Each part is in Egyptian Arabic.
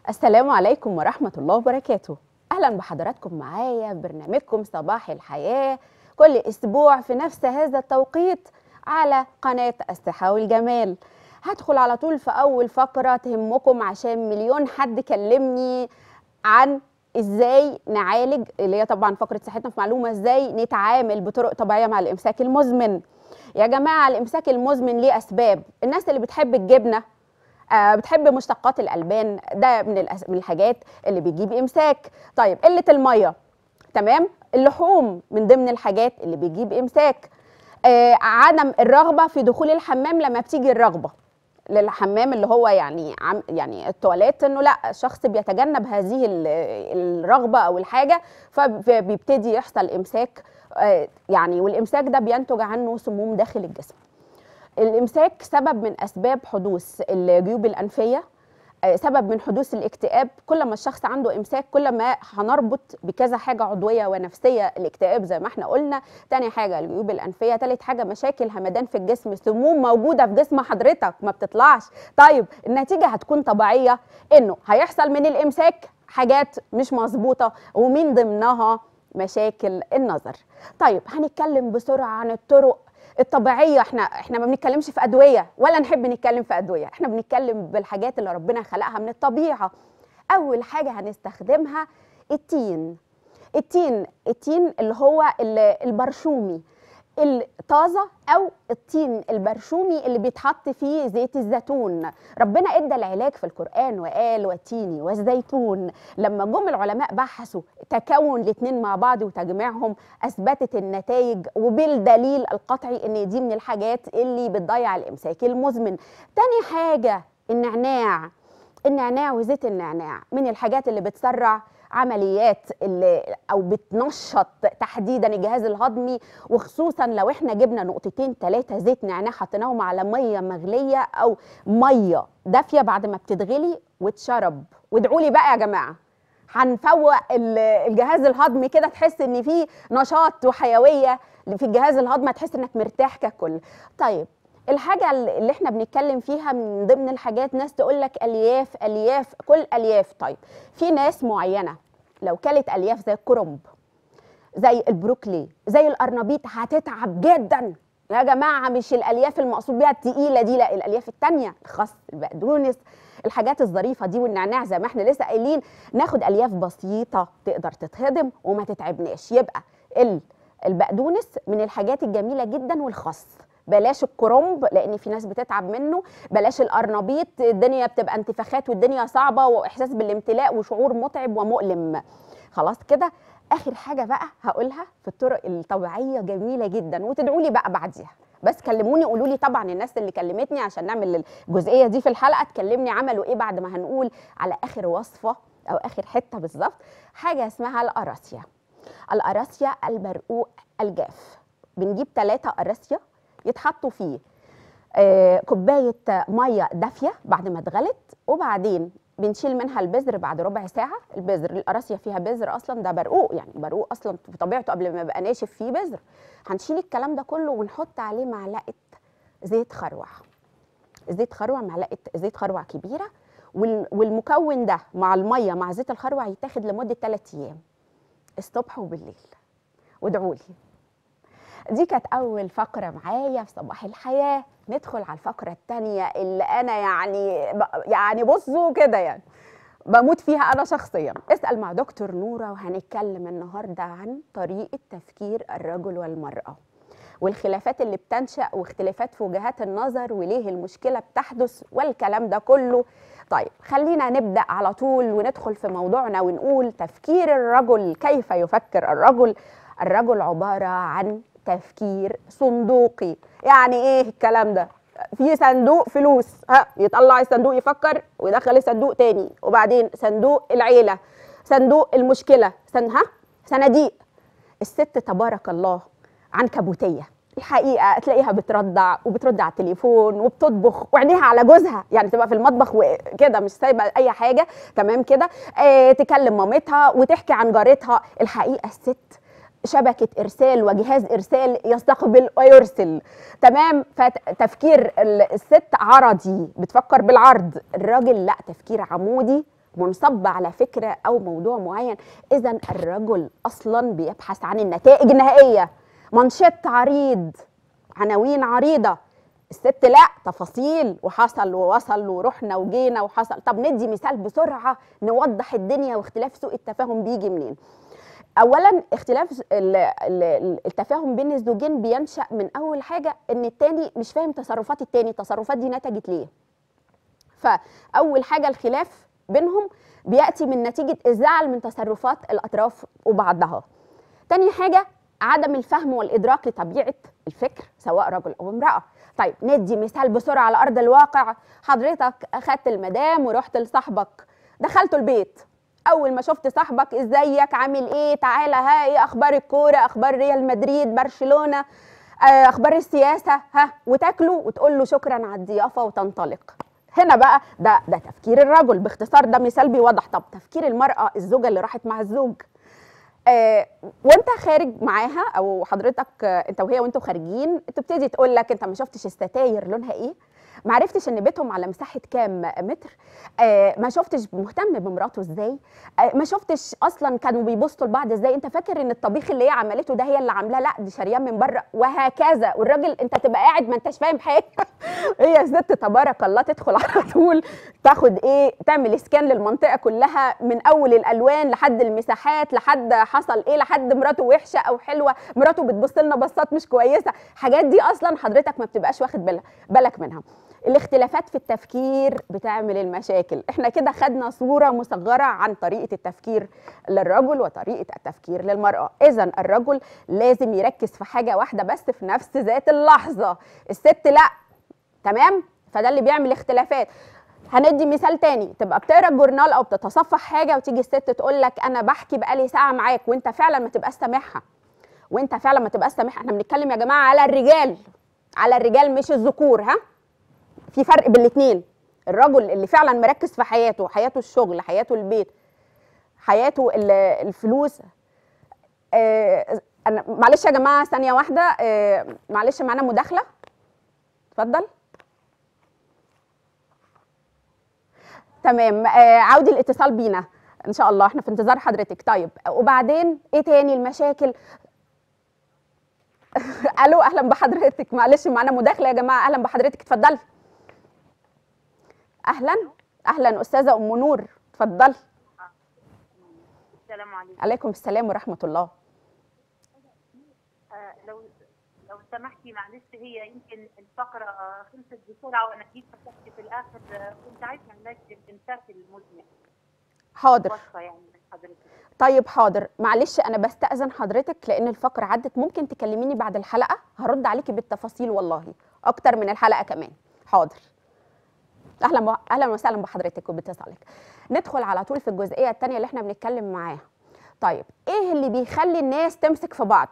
السلام عليكم ورحمة الله وبركاته أهلا بحضراتكم معايا في برنامجكم صباح الحياة كل أسبوع في نفس هذا التوقيت على قناة الصحة والجمال هدخل على طول في أول فقرة تهمكم عشان مليون حد كلمني عن ازاي نعالج اللي هي طبعا فقره صحتنا في معلومه ازاي نتعامل بطرق طبيعيه مع الامساك المزمن يا جماعه الامساك المزمن ليه اسباب الناس اللي بتحب الجبنه آه بتحب مشتقات الالبان ده من الأس... من الحاجات اللي بيجيب امساك طيب قله الميه تمام اللحوم من ضمن الحاجات اللي بيجيب امساك آه عدم الرغبه في دخول الحمام لما بتيجي الرغبه للحمام اللي هو يعني عم يعني التواليت انه لا الشخص بيتجنب هذه الرغبه او الحاجه فبيبتدي يحصل امساك آه يعني والامساك ده بينتج عنه سموم داخل الجسم الامساك سبب من اسباب حدوث الجيوب الانفيه سبب من حدوث الاكتئاب كل ما الشخص عنده امساك كل ما هنربط بكذا حاجه عضويه ونفسيه الاكتئاب زي ما احنا قلنا تاني حاجه الجيوب الانفيه تالت حاجه مشاكل همدان في الجسم سموم موجوده في جسم حضرتك ما بتطلعش طيب النتيجه هتكون طبيعيه انه هيحصل من الامساك حاجات مش مظبوطه ومن ضمنها مشاكل النظر طيب هنتكلم بسرعه عن الطرق الطبيعيه احنا احنا ما بنتكلمش في ادويه ولا نحب نتكلم في ادويه احنا بنتكلم بالحاجات اللي ربنا خلقها من الطبيعه اول حاجه هنستخدمها التين التين التين اللي هو البرشومي الطازه او الطين البرشومي اللي بيتحط فيه زيت الزيتون ربنا ادى العلاج في القران وقال والتين والزيتون لما جم العلماء بحثوا تكون الاثنين مع بعض وتجميعهم اثبتت النتائج وبالدليل القطعي ان دي من الحاجات اللي بتضيع الامساك المزمن تاني حاجه النعناع النعناع وزيت النعناع من الحاجات اللي بتسرع عمليات اللي او بتنشط تحديدا الجهاز الهضمي وخصوصا لو احنا جبنا نقطتين ثلاثه زيت نعناع حطيناهم على ميه مغليه او ميه دافيه بعد ما بتتغلي وتشرب وادعوا لي بقى يا جماعه هنفوق الجهاز الهضمي كده تحس ان في نشاط وحيويه في الجهاز الهضمي تحس انك مرتاح ككل طيب الحاجة اللي احنا بنتكلم فيها من ضمن الحاجات ناس تقول لك الياف الياف كل الياف طيب في ناس معينة لو كلت الياف زي الكرنب زي البروكلي زي القرنبيط هتتعب جدا يا جماعة مش الالياف المقصود بيها التقيلة دي لا الالياف التانية الخس البقدونس الحاجات الظريفة دي والنعناع زي ما احنا لسه قايلين ناخد الياف بسيطة تقدر تتهضم وما تتعبناش يبقى البقدونس من الحاجات الجميلة جدا والخس بلاش الكرنب لان في ناس بتتعب منه بلاش القرنبيط الدنيا بتبقى انتفاخات والدنيا صعبه واحساس بالامتلاء وشعور متعب ومؤلم خلاص كده اخر حاجه بقى هقولها في الطرق الطبيعيه جميله جدا وتدعوا لي بقى بعديها بس كلموني قولوا لي طبعا الناس اللي كلمتني عشان نعمل الجزئيه دي في الحلقه تكلمني عملوا ايه بعد ما هنقول على اخر وصفه او اخر حته بالظبط حاجه اسمها القراصيا القراصيا البرقوق الجاف بنجيب ثلاثة قراصيا يتحطوا فيه آه كوبايه ميه دافيه بعد ما اتغلت وبعدين بنشيل منها البذر بعد ربع ساعه البذر القراصيه فيها بذر اصلا ده برقوق يعني برقوق اصلا في طبيعته قبل ما يبقى ناشف فيه بذر هنشيل الكلام ده كله ونحط عليه معلقه زيت خروع زيت خروع معلقه زيت خروع كبيره والمكون ده مع الميه مع زيت الخروع يتاخد لمده 3 ايام الصبح وبالليل وادعوا لي دي كانت أول فقرة معايا في صباح الحياة ندخل على الفقرة التانية اللي أنا يعني يعني بصوا كده يعني بموت فيها أنا شخصيا اسأل مع دكتور نورة وهنتكلم النهاردة عن طريقة تفكير الرجل والمرأة والخلافات اللي بتنشأ واختلافات في وجهات النظر وليه المشكلة بتحدث والكلام ده كله طيب خلينا نبدأ على طول وندخل في موضوعنا ونقول تفكير الرجل كيف يفكر الرجل الرجل عبارة عن تفكير صندوقي يعني ايه الكلام ده في صندوق فلوس ها يطلع الصندوق يفكر ويدخل الصندوق تاني وبعدين صندوق العيله صندوق المشكله سن ها صناديق الست تبارك الله عنكبوتيه الحقيقه تلاقيها بتردع وبترد على التليفون وبتطبخ وعينيها على جوزها يعني تبقى في المطبخ وكده مش سايبه اي حاجه تمام كده آه تكلم مامتها وتحكي عن جارتها الحقيقه الست شبكة إرسال وجهاز إرسال يستقبل ويرسل تمام فتفكير الست عرضي بتفكر بالعرض الراجل لا تفكير عمودي منصب على فكره او موضوع معين اذا الرجل اصلا بيبحث عن النتائج النهائيه منشط عريض عناوين عريضه الست لا تفاصيل وحصل ووصل ورحنا وجينا وحصل طب ندي مثال بسرعه نوضح الدنيا واختلاف سوء التفاهم بيجي منين اولا اختلاف ال- ال- التفاهم بين الزوجين بينشا من اول حاجه ان التاني مش فاهم تصرفات التاني التصرفات دي نتجت ليه فاول حاجه الخلاف بينهم بياتي من نتيجه الزعل من تصرفات الاطراف وبعضها تاني حاجه عدم الفهم والادراك لطبيعه الفكر سواء رجل او امراه طيب ندي مثال بسرعه على ارض الواقع حضرتك اخدت المدام ورحت لصاحبك دخلتوا البيت اول ما شفت صاحبك ازيك عامل ايه تعالى ها ايه اخبار الكوره اخبار ريال مدريد برشلونه آه، اخبار السياسه ها وتاكلوا وتقول له شكرا على الضيافه وتنطلق هنا بقى ده ده تفكير الرجل باختصار ده مثال بيوضح طب تفكير المراه الزوجه اللي راحت مع الزوج آه وانت خارج معاها او حضرتك آه انت وهي وانتوا خارجين تبتدي تقول لك انت ما شفتش الستاير لونها ايه ما عرفتش ان بيتهم على مساحه كام متر آه ما شفتش مهتم بمراته ازاي آه ما شفتش اصلا كانوا بيبصوا لبعض ازاي انت فاكر ان الطبيخ اللي هي عملته ده هي اللي عاملاه لا دي شريان من بره وهكذا والراجل انت تبقى قاعد ما انتش فاهم حاجه هي ست تبارك الله تدخل على طول تاخد ايه تعمل اسكان للمنطقه كلها من اول الالوان لحد المساحات لحد حصل ايه لحد مراته وحشه او حلوه مراته بتبص لنا بصات مش كويسه حاجات دي اصلا حضرتك ما بتبقاش واخد بالك بالك منها الاختلافات في التفكير بتعمل المشاكل احنا كده خدنا صورة مصغرة عن طريقة التفكير للرجل وطريقة التفكير للمرأة اذا الرجل لازم يركز في حاجة واحدة بس في نفس ذات اللحظة الست لا تمام فده اللي بيعمل اختلافات هندي مثال تاني تبقى بتقرا الجورنال او بتتصفح حاجه وتيجي الست تقول لك انا بحكي بقالي ساعه معاك وانت فعلا ما تبقاش سامعها وانت فعلا ما تبقاش سامعها احنا بنتكلم يا جماعه على الرجال على الرجال مش الذكور ها في فرق بين الاثنين الرجل اللي فعلا مركز في حياته حياته الشغل حياته البيت حياته ال- الفلوس آه انا معلش يا جماعه ثانيه واحده آه معلش معانا مداخله اتفضل تمام آه عودي الاتصال بينا ان شاء الله احنا في انتظار حضرتك طيب وبعدين ايه تاني المشاكل الو اهلا بحضرتك معلش معانا مداخله يا جماعه اهلا بحضرتك اتفضلي اهلا اهلا استاذه ام نور اتفضلي السلام عليكم عليكم السلام ورحمه الله آه لو لو سمحتي معلش هي يمكن الفقرة آه، خلصت بسرعة وأنا جيت فتحت في الآخر آه، كنت عايزة علاج الإمساك المزمن حاضر وصفة يعني من حضرتك طيب حاضر معلش انا بستأذن حضرتك لان الفقرة عدت ممكن تكلميني بعد الحلقة هرد عليكي بالتفاصيل والله اكتر من الحلقة كمان حاضر اهلا ب... اهلا وسهلا بحضرتك وباتصالك ندخل على طول في الجزئية الثانية اللي احنا بنتكلم معاها طيب ايه اللي بيخلي الناس تمسك في بعض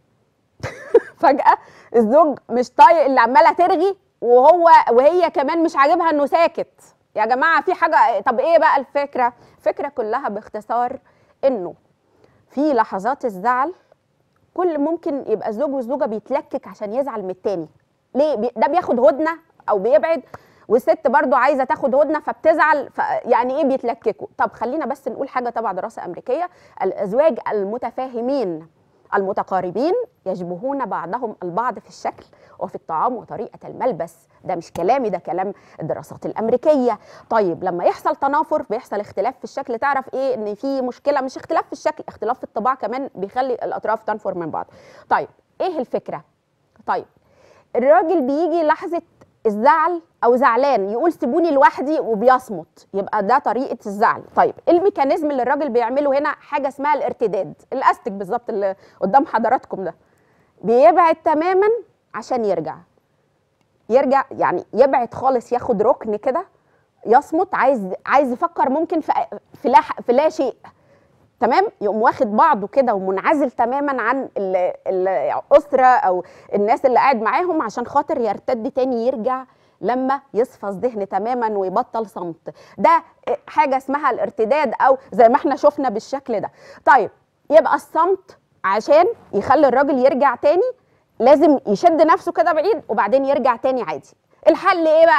فجأة الزوج مش طايق اللي عمالة ترغي وهو وهي كمان مش عاجبها انه ساكت يا جماعة في حاجة طب ايه بقى الفكرة الفكرة كلها باختصار انه في لحظات الزعل كل ممكن يبقى الزوج والزوجة بيتلكك عشان يزعل من التاني ليه بي- ده بياخد هدنة او بيبعد والست برضو عايزه تاخد هدنه فبتزعل ف يعني ايه بيتلككوا طب خلينا بس نقول حاجه تبع دراسه امريكيه الازواج المتفاهمين المتقاربين يشبهون بعضهم البعض في الشكل وفي الطعام وطريقه الملبس ده مش كلامي ده كلام الدراسات الامريكيه طيب لما يحصل تنافر بيحصل اختلاف في الشكل تعرف ايه ان في مشكله مش اختلاف في الشكل اختلاف في الطباع كمان بيخلي الاطراف تنفر من بعض طيب ايه الفكره طيب الراجل بيجي لحظه الزعل او زعلان يقول سيبوني لوحدي وبيصمت يبقى ده طريقه الزعل طيب إيه الميكانيزم اللي الراجل بيعمله هنا حاجه اسمها الارتداد الاستك بالظبط اللي قدام حضراتكم ده بيبعد تماما عشان يرجع يرجع يعني يبعد خالص ياخد ركن كده يصمت عايز عايز يفكر ممكن في في لا في لا شيء تمام يقوم واخد بعضه كده ومنعزل تماما عن ال- الاسره او الناس اللي قاعد معاهم عشان خاطر يرتد تاني يرجع لما يصفى الذهن تماما ويبطل صمت ده حاجه اسمها الارتداد او زي ما احنا شفنا بالشكل ده طيب يبقى الصمت عشان يخلي الراجل يرجع تاني لازم يشد نفسه كده بعيد وبعدين يرجع تاني عادي الحل ايه بقى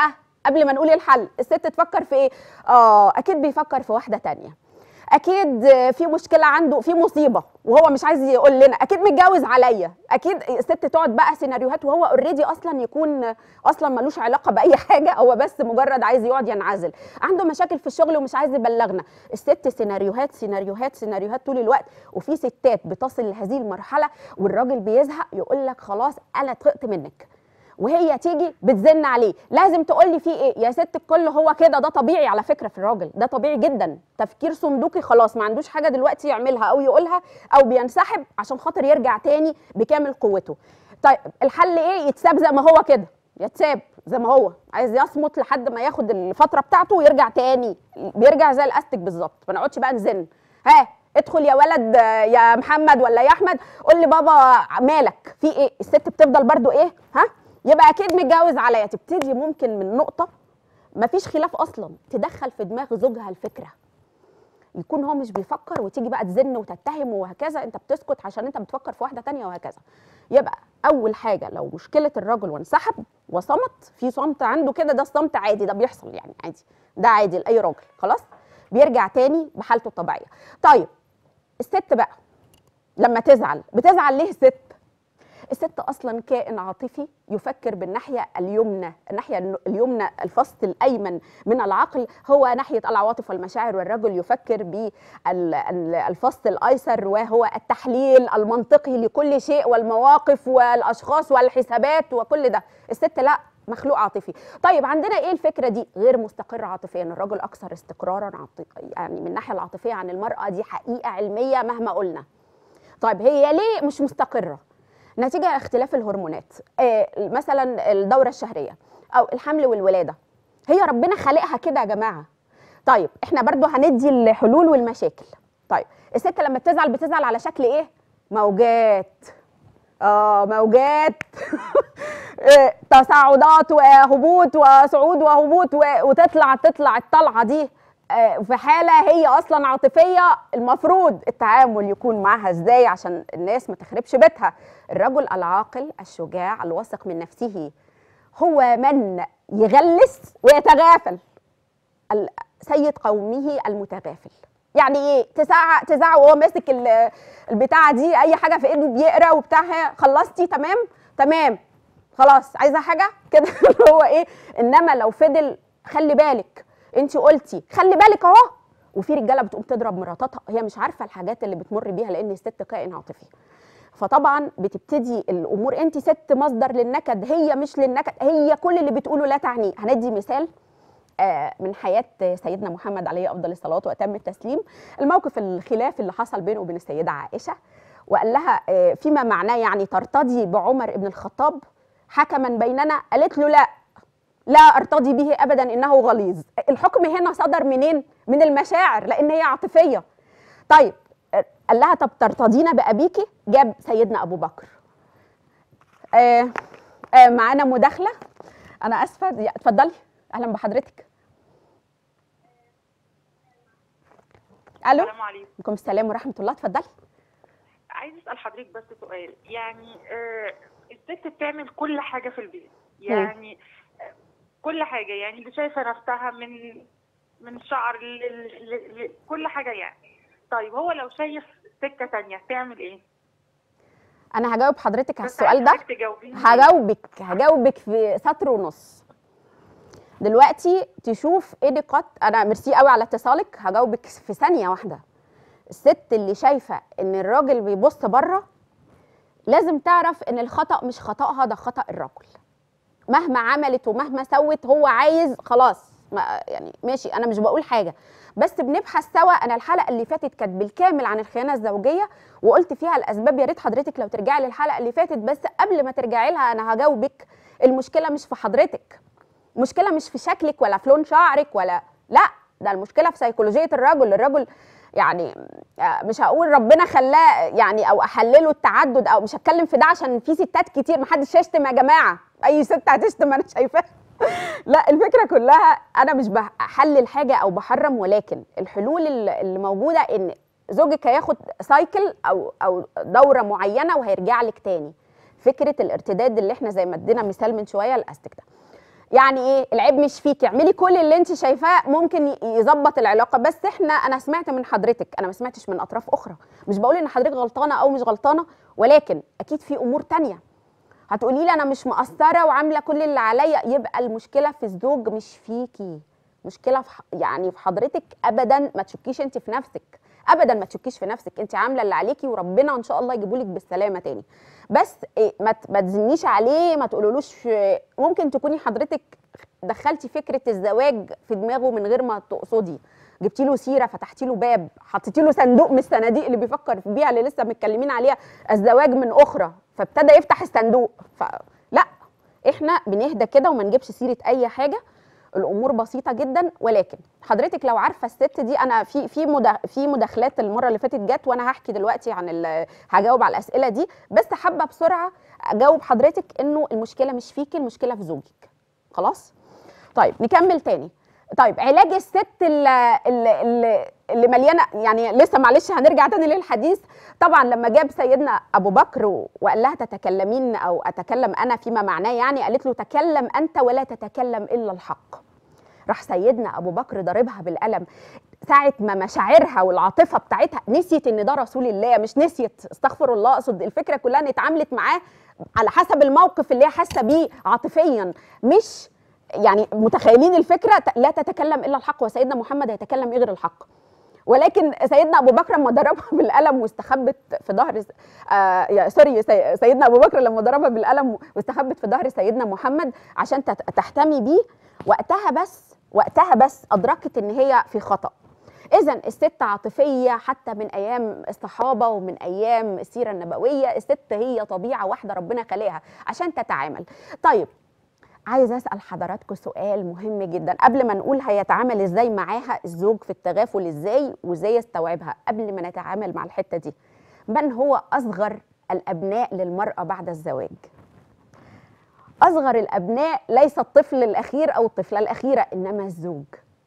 قبل ما نقول الحل الست تفكر في ايه اه اكيد بيفكر في واحده تانية اكيد في مشكله عنده في مصيبه وهو مش عايز يقول لنا اكيد متجوز عليا اكيد الست تقعد بقى سيناريوهات وهو اوريدي اصلا يكون اصلا ملوش علاقه باي حاجه هو بس مجرد عايز يقعد ينعزل عنده مشاكل في الشغل ومش عايز يبلغنا الست سيناريوهات سيناريوهات سيناريوهات طول الوقت وفي ستات بتصل لهذه المرحله والراجل بيزهق يقول لك خلاص انا طقت منك وهي تيجي بتزن عليه لازم تقول لي فيه ايه يا ست الكل هو كده ده طبيعي على فكره في الراجل ده طبيعي جدا تفكير صندوقي خلاص ما عندوش حاجه دلوقتي يعملها او يقولها او بينسحب عشان خاطر يرجع تاني بكامل قوته طيب الحل ايه يتساب زي ما هو كده يتساب زي ما هو عايز يصمت لحد ما ياخد الفتره بتاعته ويرجع تاني بيرجع زي الاستك بالظبط ما نقعدش بقى نزن ها ادخل يا ولد يا محمد ولا يا احمد قول لي بابا مالك في ايه الست بتفضل برضو ايه ها يبقى اكيد متجوز عليا تبتدي ممكن من نقطه مفيش خلاف اصلا تدخل في دماغ زوجها الفكره يكون هو مش بيفكر وتيجي بقى تزن وتتهم وهكذا انت بتسكت عشان انت بتفكر في واحده تانية وهكذا يبقى اول حاجه لو مشكله الرجل وانسحب وصمت في صمت عنده كده ده الصمت عادي ده بيحصل يعني عادي ده عادي لاي راجل خلاص بيرجع تاني بحالته الطبيعيه طيب الست بقى لما تزعل بتزعل ليه الست الست اصلا كائن عاطفي يفكر بالناحيه اليمنى الناحيه اليمنى الفصل الايمن من العقل هو ناحيه العواطف والمشاعر والرجل يفكر بالفصل الايسر وهو التحليل المنطقي لكل شيء والمواقف والاشخاص والحسابات وكل ده الست لا مخلوق عاطفي طيب عندنا ايه الفكره دي غير مستقر عاطفيا الرجل اكثر استقرارا عاطفيا يعني من الناحيه العاطفيه عن المراه دي حقيقه علميه مهما قلنا طيب هي ليه مش مستقره نتيجه اختلاف الهرمونات آه مثلا الدوره الشهريه او الحمل والولاده هي ربنا خالقها كده يا جماعه طيب احنا برضو هندي الحلول والمشاكل طيب الست لما بتزعل بتزعل على شكل ايه موجات اه موجات تصاعدات وهبوط وصعود وهبوط وتطلع تطلع الطلعه دي في حاله هي اصلا عاطفيه المفروض التعامل يكون معها ازاي عشان الناس ما تخربش بيتها الرجل العاقل الشجاع الواثق من نفسه هو من يغلس ويتغافل سيد قومه المتغافل يعني ايه تزعق تزعق وهو ماسك البتاعه دي اي حاجه في ايده بيقرا وبتاع خلصتي تمام تمام خلاص عايزه حاجه كده هو ايه انما لو فضل خلي بالك انت قلتي خلي بالك اهو وفي رجاله بتقوم تضرب مراتاتها هي مش عارفه الحاجات اللي بتمر بيها لان الست كائن عاطفي فطبعا بتبتدي الامور انت ست مصدر للنكد هي مش للنكد هي كل اللي بتقوله لا تعنيه هندي مثال من حياة سيدنا محمد عليه أفضل الصلاة وأتم التسليم الموقف الخلاف اللي حصل بينه وبين السيدة عائشة وقال لها فيما معناه يعني ترتضي بعمر بن الخطاب حكما بيننا قالت له لا لا ارتضي به ابدا انه غليظ الحكم هنا صدر منين من المشاعر لان هي عاطفيه طيب قال لها طب ترتضين بابيكي جاب سيدنا ابو بكر آه آه معانا مداخله انا اسفه اتفضلي اهلا بحضرتك الو السلام عليكم عليكم السلام ورحمه الله اتفضلي عايز اسال حضرتك بس سؤال يعني آه الست بتعمل كل حاجه في البيت يعني آه كل حاجه يعني اللي شايفه نفسها من من شعر ل... ل... ل... كل حاجه يعني طيب هو لو شايف سكه تانية تعمل ايه انا هجاوب حضرتك على بس السؤال عايزة ده حضرتك تجاوبيني. هجاوبك هجاوبك في سطر ونص دلوقتي تشوف ايه نقاط انا ميرسي قوي على اتصالك هجاوبك في ثانيه واحده الست اللي شايفه ان الراجل بيبص بره لازم تعرف ان الخطا مش خطاها ده خطا الرجل مهما عملت ومهما سوت هو عايز خلاص ما يعني ماشي انا مش بقول حاجه بس بنبحث سوا انا الحلقه اللي فاتت كانت بالكامل عن الخيانه الزوجيه وقلت فيها الاسباب يا ريت حضرتك لو ترجعي للحلقه اللي فاتت بس قبل ما ترجعي لها انا هجاوبك المشكله مش في حضرتك المشكله مش في شكلك ولا في لون شعرك ولا لا ده المشكله في سيكولوجيه الرجل الرجل يعني آه، مش هقول ربنا خلاه يعني او احلله التعدد او مش هتكلم في ده عشان في ستات كتير محدش يشتم يا جماعه اي ست هتشتم انا شايفاها لا الفكره كلها انا مش بحلل حاجه او بحرم ولكن الحلول اللي اللي موجوده ان زوجك هياخد سايكل او او دوره معينه وهيرجع لك تاني فكره الارتداد اللي احنا زي ما ادينا مثال من شويه الاستك ده يعني ايه العيب مش فيكي اعملي كل اللي انت شايفاه ممكن ي- يظبط العلاقه بس احنا انا سمعت من حضرتك انا ما سمعتش من اطراف اخرى مش بقول ان حضرتك غلطانه او مش غلطانه ولكن اكيد في امور تانية هتقولي لي انا مش مقصره وعامله كل اللي عليا يبقى المشكله في الزوج مش فيكي مشكله في ح- يعني في حضرتك ابدا ما تشكيش انت في نفسك ابدا ما تشكيش في نفسك انت عامله اللي عليكي وربنا ان شاء الله يجيبولك بالسلامه تاني بس إيه ما ت- ما تزنيش عليه ما تقولولوش آه، ممكن تكوني حضرتك دخلتي فكره الزواج في دماغه من غير ما تقصدي جبتي له سيره فتحتي له باب حطيتي له صندوق من الصناديق اللي بيفكر بيها اللي لسه متكلمين عليها الزواج من اخرى فابتدى يفتح الصندوق فلا احنا بنهدى كده وما نجيبش سيره اي حاجه الامور بسيطه جدا ولكن حضرتك لو عارفه الست دي انا في في مدا- في مداخلات المره اللي فاتت جت وانا هحكي دلوقتي عن ال- هجاوب على الاسئله دي بس حابه بسرعه اجاوب حضرتك انه المشكله مش فيكي المشكله في زوجك خلاص طيب نكمل تاني طيب علاج الست اللي, اللي, اللي مليانه يعني لسه معلش هنرجع تاني للحديث طبعا لما جاب سيدنا ابو بكر و- وقال لها تتكلمين او اتكلم انا فيما معناه يعني قالت له تكلم انت ولا تتكلم الا الحق راح سيدنا ابو بكر ضاربها بالقلم ساعه ما مشاعرها والعاطفه بتاعتها نسيت ان ده رسول الله مش نسيت استغفر الله اقصد الفكره كلها ان اتعاملت معاه على حسب الموقف اللي هي حاسه بيه عاطفيا مش يعني متخيلين الفكره ت- لا تتكلم الا الحق وسيدنا محمد هيتكلم إيه غير الحق ولكن سيدنا ابو بكر لما ضربها بالقلم واستخبت في ظهر س- آه يا سوري سي- سيدنا ابو بكر لما ضربها بالقلم واستخبت في ظهر سيدنا محمد عشان تت- تحتمي بيه وقتها بس وقتها بس ادركت ان هي في خطا اذا الست عاطفيه حتى من ايام الصحابه ومن ايام السيره النبويه الست هي طبيعه واحده ربنا خلقها عشان تتعامل طيب عايزه اسال حضراتكم سؤال مهم جدا قبل ما نقول هيتعامل ازاي معاها الزوج في التغافل ازاي وازاي يستوعبها قبل ما نتعامل مع الحته دي من هو اصغر الابناء للمراه بعد الزواج اصغر الابناء ليس الطفل الاخير او الطفله الاخيره انما الزوج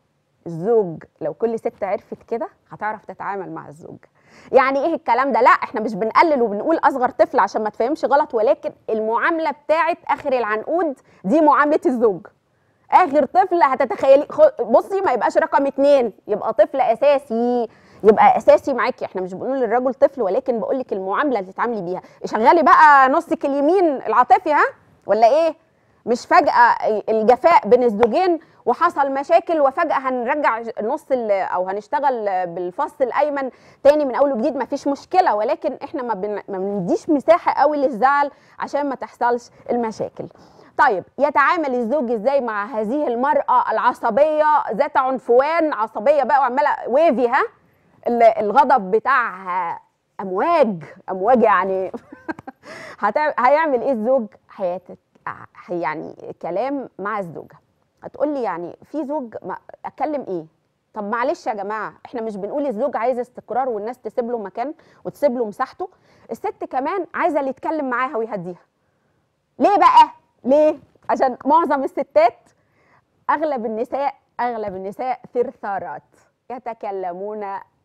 الزوج لو كل ست عرفت كده هتعرف تتعامل مع الزوج يعني ايه الكلام ده لا احنا مش بنقلل وبنقول اصغر طفل عشان ما تفهمش غلط ولكن المعامله بتاعت اخر العنقود دي معامله الزوج اخر طفل هتتخيلي خ- بصي ما يبقاش رقم اتنين يبقى طفل اساسي يبقى اساسي معاكي احنا مش بنقول للراجل طفل ولكن بقول لك المعامله اللي تتعاملي بيها شغالي بقى نصك اليمين العاطفي ها ولا ايه مش فجأة الجفاء بين الزوجين وحصل مشاكل وفجأة هنرجع النص ال- او هنشتغل بالفص الايمن تاني من اول وجديد مفيش مشكلة ولكن احنا ما, بن... ما بنديش مساحة قوي للزعل عشان ما تحصلش المشاكل طيب يتعامل الزوج ازاي مع هذه المرأة العصبية ذات عنفوان عصبية بقى وعمالة ويفي ها ال- الغضب بتاعها امواج امواج يعني هتع... هيعمل ايه الزوج هيت... هي- يعني كلام مع الزوجه هتقول لي يعني في زوج ما اتكلم ايه طب معلش يا جماعه احنا مش بنقول الزوج عايز استقرار والناس تسيب له مكان وتسيب له مساحته الست كمان عايزه اللي يتكلم معاها ويهديها ليه بقى ليه عشان معظم الستات اغلب النساء اغلب النساء ثرثارات يتكلمون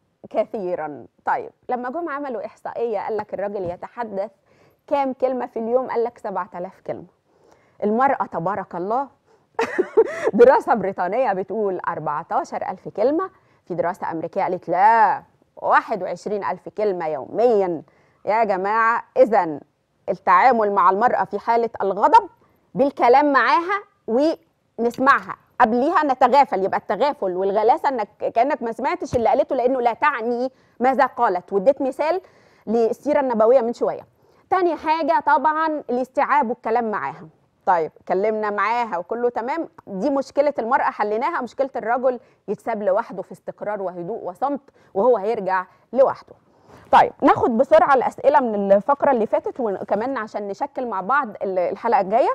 كثيرا طيب لما جم عملوا احصائيه قال لك الراجل يتحدث كام كلمه في اليوم قال لك 7000 كلمه المراه تبارك الله دراسه بريطانيه بتقول 14000 كلمه في دراسه امريكيه قالت لا 21000 كلمه يوميا يا جماعه اذا التعامل مع المراه في حاله الغضب بالكلام معاها ونسمعها قبليها نتغافل يبقى التغافل والغلاسه انك كانك ما سمعتش اللي قالته لانه لا تعني ماذا قالت واديت مثال للسيره النبويه من شويه تاني حاجه طبعا الاستيعاب والكلام معاها طيب اتكلمنا معاها وكله تمام دي مشكله المراه حليناها مشكله الرجل يتساب لوحده في استقرار وهدوء وصمت وهو هيرجع لوحده طيب ناخد بسرعه الاسئله من الفقره اللي فاتت وكمان عشان نشكل مع بعض الحلقه الجايه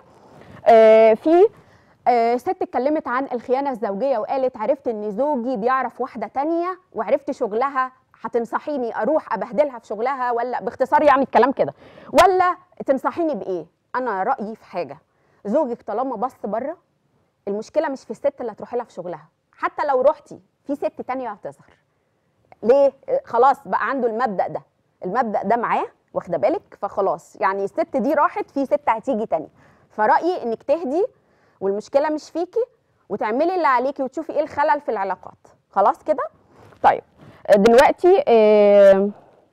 آه في آه ست اتكلمت عن الخيانه الزوجيه وقالت عرفت ان زوجي بيعرف واحده تانية وعرفت شغلها هتنصحيني اروح ابهدلها في شغلها ولا باختصار يعني الكلام كده ولا تنصحيني بايه انا رايي في حاجه زوجك طالما بص بره المشكله مش في الست اللي هتروحي لها في شغلها حتى لو رحتي في ست تانية هتظهر ليه خلاص بقى عنده المبدا ده المبدا ده معاه واخده بالك فخلاص يعني الست دي راحت في ست هتيجي تاني فرايي انك تهدي والمشكله مش فيكي وتعملي اللي عليكي وتشوفي ايه الخلل في العلاقات خلاص كده طيب دلوقتي آه،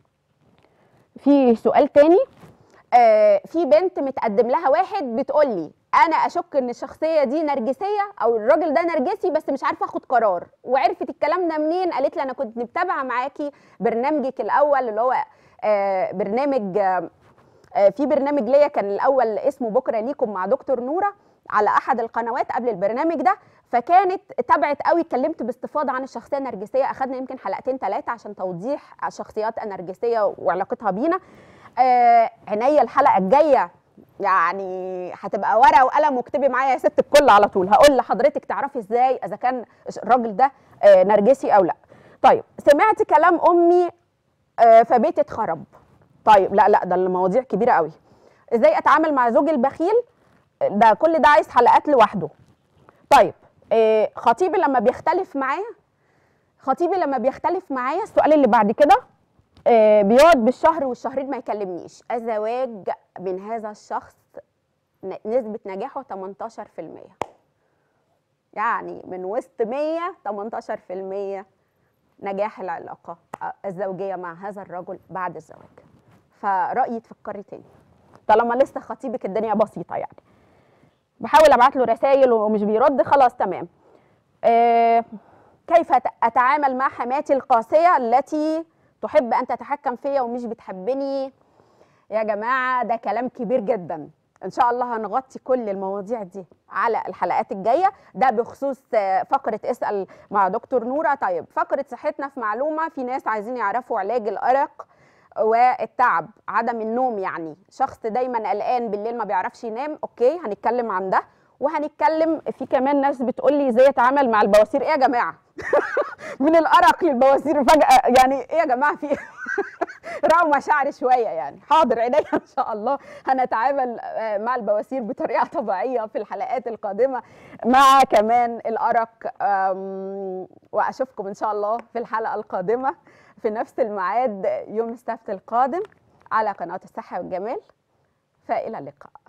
في سؤال تاني آه، في بنت متقدم لها واحد بتقول لي انا اشك ان الشخصيه دي نرجسيه او الراجل ده نرجسي بس مش عارفه اخد قرار وعرفت الكلام ده منين قالت لي انا كنت متابعه معاكي برنامجك الاول اللي هو آه، برنامج آه، آه، في برنامج ليا كان الاول اسمه بكره ليكم مع دكتور نوره على احد القنوات قبل البرنامج ده فكانت تابعت قوي اتكلمت باستفاضه عن الشخصيه النرجسيه اخذنا يمكن حلقتين ثلاثه عشان توضيح الشخصيات النرجسيه وعلاقتها بينا آه عينيا الحلقه الجايه يعني هتبقى ورقه وقلم واكتبي معايا يا ست الكل على طول هقول لحضرتك تعرفي ازاي اذا كان الراجل ده آه نرجسي او لا طيب سمعت كلام امي آه فبيتي اتخرب طيب لا لا ده المواضيع كبيره قوي ازاي اتعامل مع زوجي البخيل ده كل ده عايز حلقات لوحده طيب آه خطيبي لما بيختلف معايا خطيبي لما بيختلف معايا السؤال اللي بعد كده آه بيقعد بالشهر والشهرين ما يكلمنيش الزواج من هذا الشخص ن- نسبة نجاحه 18% يعني من وسط 100 18% نجاح العلاقة آه، الزوجية مع هذا الرجل بعد الزواج فرأيي تفكري تاني طالما لسه خطيبك الدنيا بسيطة يعني بحاول ابعت له رسائل ومش بيرد خلاص تمام آه كيف أت- اتعامل مع حماتي القاسيه التي تحب ان تتحكم فيا ومش بتحبني يا جماعه ده كلام كبير جدا ان شاء الله هنغطي كل المواضيع دي على الحلقات الجايه ده بخصوص آه، فقره اسال مع دكتور نوره طيب فقره صحتنا في معلومه في ناس عايزين يعرفوا علاج الارق والتعب عدم النوم يعني شخص دايما قلقان بالليل ما بيعرفش ينام اوكي هنتكلم عن ده وهنتكلم في كمان ناس بتقول لي ازاي اتعامل مع البواسير ايه يا جماعه من الارق للبواسير فجاه يعني ايه يا جماعه في إيه؟ راعوا مشاعري شويه يعني حاضر عينيا ان شاء الله هنتعامل آه، مع البواسير بطريقه طبيعيه في الحلقات القادمه مع كمان الارق آم، واشوفكم ان شاء الله في الحلقه القادمه في نفس الميعاد يوم السبت القادم على قناه الصحه والجمال فالى اللقاء